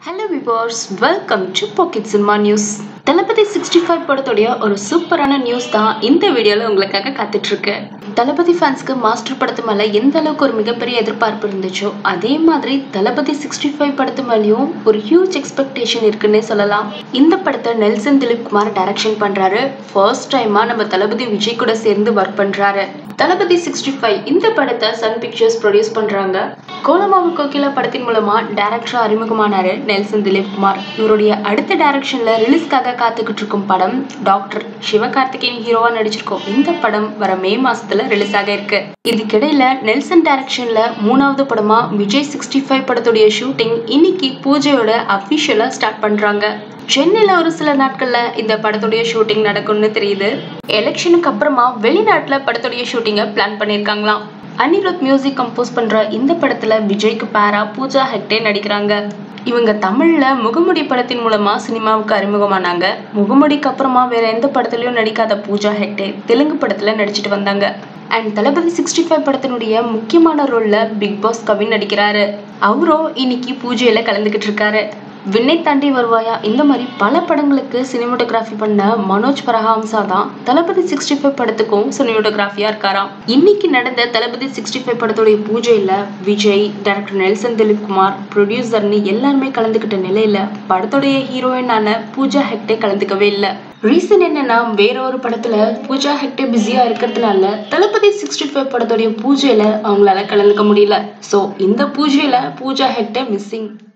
hello viewers welcome to Pocket Cinema News Thalapathy sixty five படத்துடைய ஒரு சூப்பரான நியூஸ் தான் இந்த வீடியோவில் உங்களுக்காக காத்துட்டு இருக்கு தளபதி ஃபேன்ஸ்க்கு மாஸ்டர் படத்து மேலே எந்த அளவுக்கு ஒரு மிகப்பெரிய எதிர்பார்ப்பு இருந்துச்சோ அதே மாதிரி தளபதி சிக்ஸ்டி ஃபைவ் படத்து மேலேயும் ஒரு ஹியூஜ் எக்ஸ்பெக்டேஷன் இருக்குன்னே சொல்லலாம் இந்த படத்தை நெல்சன் திலீப் குமார் டைரக்ஷன் பண்றாரு ஃபர்ஸ்ட் டைமா நம்ம தளபதி விஜய் கூட சேர்ந்து ஒர்க் பண்றாரு தளபதி சிக்ஸ்டி ஃபைவ் இந்த படத்தை சன் பிக்சர்ஸ் ப்ரொடியூஸ் பண்றாங்க கோலமாவு கோகிலா படத்தின் மூலமா டைரக்டரா அறிமுகமானாரு நெல்சன் திலீப் குமார் இவருடைய அடுத்த டைரக்ஷன்ல ரிலீஸ்க்காக காத்துக்கிட்டு இருக்கும் படம் டாக்டர் சிவகார்த்திகேயன் ஹீரோவா நடிச்சிருக்கோம் இந்த படம் வர மே மாசத்துல ரிலீஸ் ஆக இருக்கு இதுக்கிடையில நெல்சன் டைரக்ஷன்ல மூணாவது படமா விஜய் சிக்ஸ்டி ஃபைவ் படத்துடைய ஷூட்டிங் இன்னைக்கு பூஜையோட அபிஷியலா ஸ்டார்ட் பண்றாங்க சென்னையில ஒரு சில நாட்கள்ல இந்த படத்துடைய ஷூட்டிங் நடக்கும்னு தெரியுது எலெக்ஷனுக்கு அப்புறமா வெளிநாட்டுல படத்துடைய ஷூட்டிங்கை பிளான் பண்ணியிருக்காங்களாம் அனிருத் மியூசிக் கம்போஸ் பண்ற இந்த படத்துல விஜய்க்கு பேரா பூஜா ஹெக்டே நடிக்கிறாங்க இவங்க தமிழ்ல முகமுடி படத்தின் மூலமா சினிமாவுக்கு அறிமுகமானாங்க முகமுடிக்கு அப்புறமா வேற எந்த படத்துலயும் நடிக்காத பூஜா ஹெக்டே தெலுங்கு படத்துல நடிச்சிட்டு வந்தாங்க அண்ட் தளபதி சிக்ஸ்டி ஃபைவ் படத்தினுடைய முக்கியமான ரோல்ல பிக் பாஸ் கவின் நடிக்கிறாரு அவரும் இன்னைக்கு பூஜையில கலந்துக்கிட்டு இருக்காரு விண்ணை தாண்டி வருவாயா இந்த மாதிரி பல படங்களுக்கு சினிமோட்டோகிராஃபி பண்ண மனோஜ் பரஹாம்சா தான் தளபதி சிக்ஸ்டி ஃபைவ் படத்துக்கும் சினிமோட்டோகிராஃபியா இருக்காராம் இன்னைக்கு நடந்த தளபதி சிக்ஸ்டி ஃபைவ் படத்துடைய பூஜையில விஜய் டைரக்டர் நெல்சன் திலீப் குமார் ப்ரொடியூசர்னு எல்லாருமே கலந்துக்கிட்ட நிலையில படத்துடைய ஹீரோயினான பூஜா ஹெக்டே கலந்துக்கவே இல்லை ரீசன் என்னன்னா வேற ஒரு படத்துல பூஜா ஹெக்டே பிஸியா இருக்கிறதுனால தளபதி சிக்ஸ்டி ஃபைவ் படத்துடைய பூஜையில அவங்களால கலந்துக்க முடியல ஸோ இந்த பூஜையில பூஜா ஹெக்டே மிஸ்ஸிங்